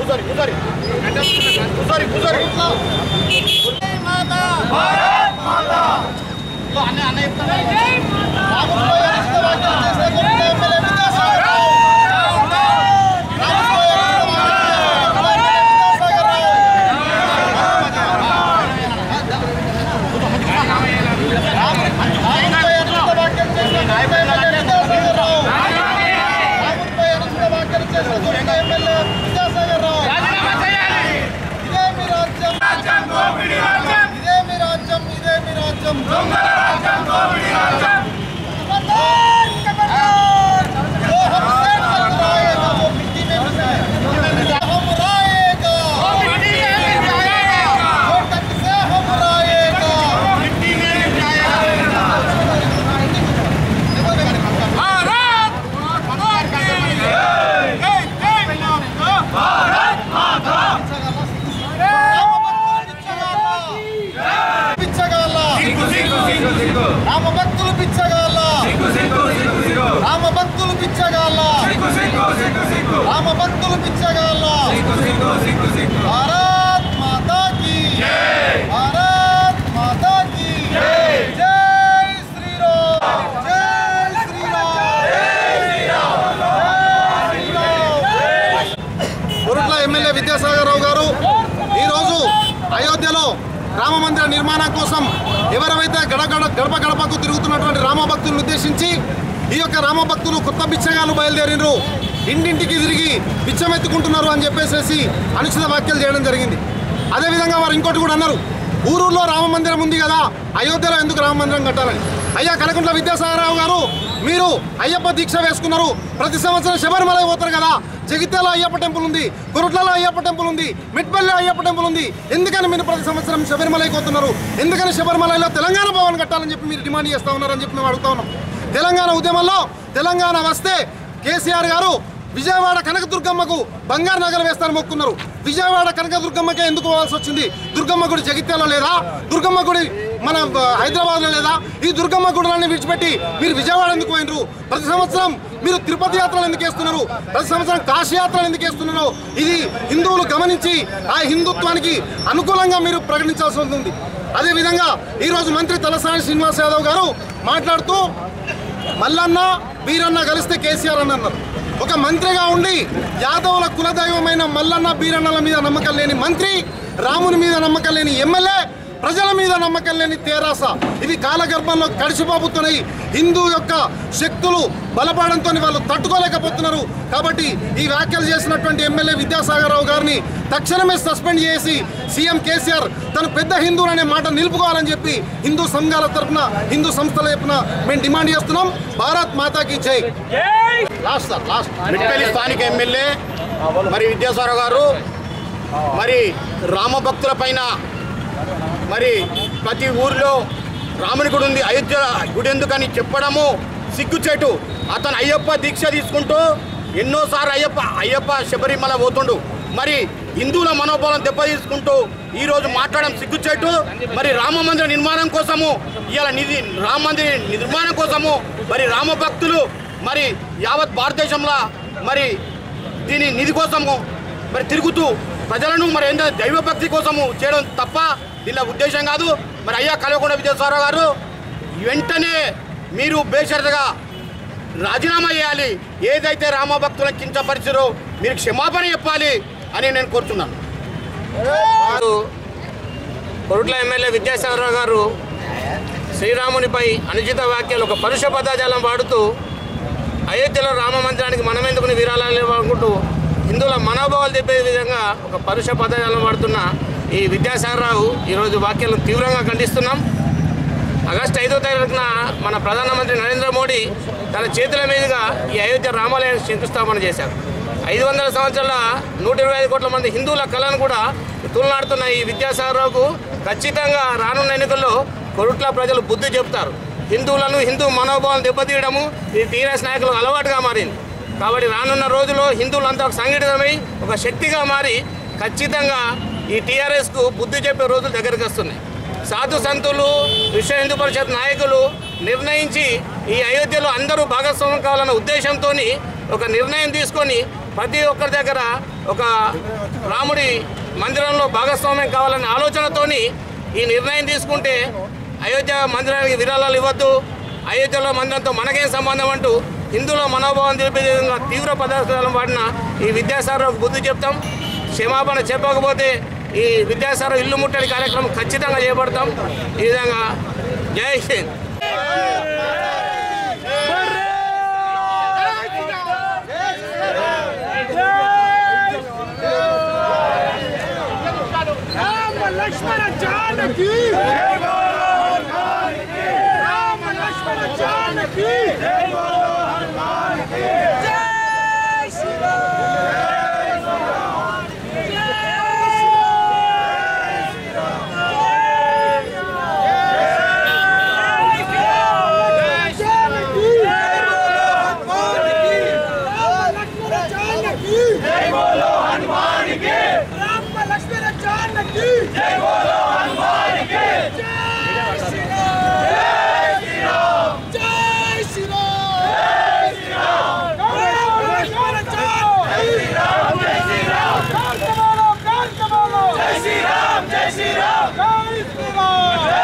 కూర్చోరి కూర్చోరి కూర్చోరి కూర్చోరి అన్న అన్న చెప్తాను రాజీనామా చేయాలి ఇదే మీ రాజ్యం రాజ్యం దోపిడీ రాజ్యం ఇదే మీ రాజ్యం ఇదే మీ రాజ్యం దొంగల రాజ్యం దోపిడీ రాజ్యం जो हम सेट कर राएगा वो मिट्टी में मिलाएगा हम राएगा वो मिट्टी में मिल जाएगा वो तक से हम राएगा मिट्टी में मिल जाएगा भारत माता की जय जय जय भारत माता పిచ్చగాళ్ళ సిగ్గు సిగ్గు సిగ్గు సిగ్గు రామ భక్తులు పిచ్చగాళ్ళ సిగ్గు సిగ్గు సిగ్గు సిగ్గు రామ భక్తులు పిచ్చగాళ్ళ సిగ్గు సిగ్గు సిగ్గు సిగ్గు రామ భక్తులు పిచ్చగాళ్ళ సిగ్గు సిగ్గు సిగ్గు సిగ్గు భారత్ మాతా की జై భారత్ మాతా की జై జై శ్రీరామ్ జై శ్రీరామ్ కొరుట్ల ఎమ్మెల్యే విద్యాసాగర్ రావు గారు ఈరోజు అయోధ్యలో రామ మందిర నిర్మాణం కోసం ఎవరైతే గడ గడ గడప గడపకు తిరుగుతున్నటువంటి రామ భక్తులను ఉద్దేశించి ఈ యొక్క రామ భక్తులు కొత్త బిచ్చగాళ్ళు బయలుదేరినరు ఇంటింటికి తిరిగి బిచ్చమెత్తుకుంటున్నారు అని చెప్పేసి అనుచిత వ్యాఖ్యలు చేయడం జరిగింది అదేవిధంగా వారు ఇంకోటి కూడా అన్నారు ఊరూరులో రామ మందిరం ఉంది కదా అయోధ్యలో ఎందుకు రామ మందిరం కట్టాలని అయ్యా కనకుంట్ల విద్యాసాగరరావు గారు మీరు అయ్యప్ప దీక్ష వేసుకున్నారు ప్రతి సంవత్సరం శబరిమల పోతారు కదా జగిత్యాల అయ్యప్ప టెంపుల్ ఉంది కొరుట్లలో అయ్యప్ప టెంపుల్ ఉంది మిట్పల్లి అయ్యప్ప టెంపుల్ ఉంది ఎందుకని మీరు ప్రతి సంవత్సరం శబరిమలకి పోతున్నారు ఎందుకని శబరిమలలో తెలంగాణ భవన్ కట్టాలని చెప్పి మీరు డిమాండ్ చేస్తా ఉన్నారని చెప్పి మేము అడుగుతా ఉన్నాం తెలంగాణ ఉద్యమంలో తెలంగాణ వస్తే కేసీఆర్ గారు విజయవాడ కనకదుర్గమ్మకు బంగారు నగలు వేస్తారని మొక్కున్నారు విజయవాడ కనకదుర్గమ్మకే ఎందుకు పోవాల్సి వచ్చింది దుర్గమ్మ గుడి జగిత్యాలో లేదా దుర్గమ్మ గుడి మన హైదరాబాద్లో లేదా ఈ దుర్గమ్మ గుడులన్నీ విడిచిపెట్టి మీరు విజయవాడ ఎందుకు పోయినరు ప్రతి సంవత్సరం మీరు తిరుపతి యాత్రలు ఎందుకు వేస్తున్నారు ప్రతి సంవత్సరం కాశీ యాత్రలు ఎందుకు వేస్తున్నారు ఇది హిందువులు గమనించి ఆ హిందుత్వానికి అనుకూలంగా మీరు ప్రకటించాల్సి ఉంటుంది అదేవిధంగా ఈరోజు మంత్రి తలసాని శ్రీనివాస్ యాదవ్ గారు మాట్లాడుతూ మల్లన్న బీరన్న కలిస్తే కేసీఆర్ అని అన్నారు ఒక మంత్రిగా ఉండి యాదవుల కులదైవమైన మల్లన్న బీరన్నల మీద నమ్మకం లేని మంత్రి రాముని మీద నమ్మకం లేని ఎమ్మెల్యే ప్రజల మీద నమ్మకం లేని తేరాస ఇవి కాలగర్భంలో కడిసిపోతున్నాయి హిందూ యొక్క శక్తులు బలపడంతో వాళ్ళు తట్టుకోలేకపోతున్నారు కాబట్టి ఈ వ్యాఖ్యలు చేసినటువంటి ఎమ్మెల్యే విద్యాసాగర్ రావు గారిని తక్షణమే సస్పెండ్ చేసి సీఎం కేసీఆర్ తను పెద్ద హిందువులు అనే మాట నిలుపుకోవాలని చెప్పి హిందూ సంఘాల తరఫున హిందూ సంస్థల తరఫున మేము డిమాండ్ చేస్తున్నాం భారత్ మాతాకి జై లాస్ట్ సార్ లాస్ట్ మిట్పల్లి స్థానిక ఎమ్మెల్యే మరి విద్యాసాగర్ గారు మరి రామ భక్తుల పైన మరి ప్రతి ఊర్లో రాముని గుడి ఉంది అయోధ్య గుడి ఎందుకని చెప్పడము సిగ్గుచేటు అతను అయ్యప్ప దీక్ష తీసుకుంటూ ఎన్నోసార్లు అయ్యప్ప అయ్యప్ప శబరిమల పోతుండు మరి హిందువుల మనోబలం దెబ్బతీసుకుంటూ ఈ రోజు మాట్లాడడం సిగ్గుచేటు మరి రామ మందిర నిర్మాణం కోసము ఇవాళ నిధి రామ మందిర నిర్మాణం కోసము మరి రామ భక్తులు మరి యావత్ భారతదేశంలో మరి దీని నిధి కోసము మరి తిరుగుతూ ప్రజలను మరి ఏంటో దైవభక్తి కోసము చేయడం తప్ప దీనిలో ఉద్దేశం కాదు మరి అయ్యా కలవకుండా విజయస్వరరావు గారు వెంటనే మీరు బేషరతుగా రాజీనామా చేయాలి ఏదైతే రామభక్తులను కించపరిచారో మీరు క్షమాపణ చెప్పాలి అని నేను కోరుతున్నాను కొరుట్ల ఎమ్మెల్యే విద్యాసాగరరావు గారు శ్రీరామునిపై అనుచిత వ్యాఖ్యలు ఒక పరుష పదాజాలం వాడుతూ అయోధ్యలో రామ మందిరానికి మనం ఎందుకుని విరాళాలు ఇవ్వాలనుకుంటూ హిందువుల మనోభావాలు తెప్పే విధంగా ఒక పరుష పదజాలం వాడుతున్న ఈ విద్యాసాగరరావు ఈరోజు వ్యాఖ్యలను తీవ్రంగా ఖండిస్తున్నాం ఆగస్టు ఐదో తారీఖున మన ప్రధానమంత్రి నరేంద్ర మోడీ తన చేతుల మీదుగా ఈ అయోధ్య రామాలయాన్ని శంకుస్థాపన చేశారు ఐదు వందల సంవత్సరాల నూట ఇరవై ఐదు కోట్ల మంది హిందువుల కళను కూడా తులనాడుతున్న ఈ విద్యాసాగరరావుకు ఖచ్చితంగా రానున్న ఎన్నికల్లో కొరుట్ల ప్రజలు బుద్ధి చెప్తారు హిందువులను హిందూ మనోభావాలను దెబ్బతీయడము ఈ టీఆర్ఎస్ నాయకులకు అలవాటుగా మారింది కాబట్టి రానున్న రోజుల్లో హిందువులంతా ఒక సంఘటితమై ఒక శక్తిగా మారి ఖచ్చితంగా ఈ టీఆర్ఎస్కు బుద్ధి చెప్పే రోజులు దగ్గరికి వస్తున్నాయి సాధు సంతులు విశ్వ హిందూ పరిషత్ నాయకులు నిర్ణయించి ఈ అయోధ్యలో అందరూ భాగస్వామ్యం కావాలన్న ఉద్దేశంతో ఒక నిర్ణయం తీసుకొని ప్రతి ఒక్కరి దగ్గర ఒక రాముడి మందిరంలో భాగస్వామ్యం కావాలనే ఆలోచనతోని ఈ నిర్ణయం తీసుకుంటే అయోధ్య మందిరానికి విరాళాలు ఇవ్వద్దు అయోధ్యలో మందిరంతో మనకేం సంబంధం అంటూ హిందువుల మనోభావం తెలిపే విధంగా తీవ్ర పదార్థాలను వాడిన ఈ విద్యాసాగర్కు బుద్ధి చెప్తాం క్షమాపణ చెప్పకపోతే ఈ విద్యాసాగర్ ఇల్లు ముట్టడి కార్యక్రమం ఖచ్చితంగా చేపడతాం ఈ విధంగా జై హింద్ రామ లక్ష్మణ జానకి రామ లక్ష్మణ జానకి జై రామ లక్ష్మణ జానకి జై బోలో హనుమానికి జై శ్రీరామ్ జై శ్రీరామ్ జై శ్రీరామ్ రామ లక్ష్మణ జానకి జై శ్రీరామ్ జై శ్రీరామ్ కాంతమాలో కాంతమాలో జై శ్రీరామ్ జై శ్రీరామ్ జై శ్రీరామ్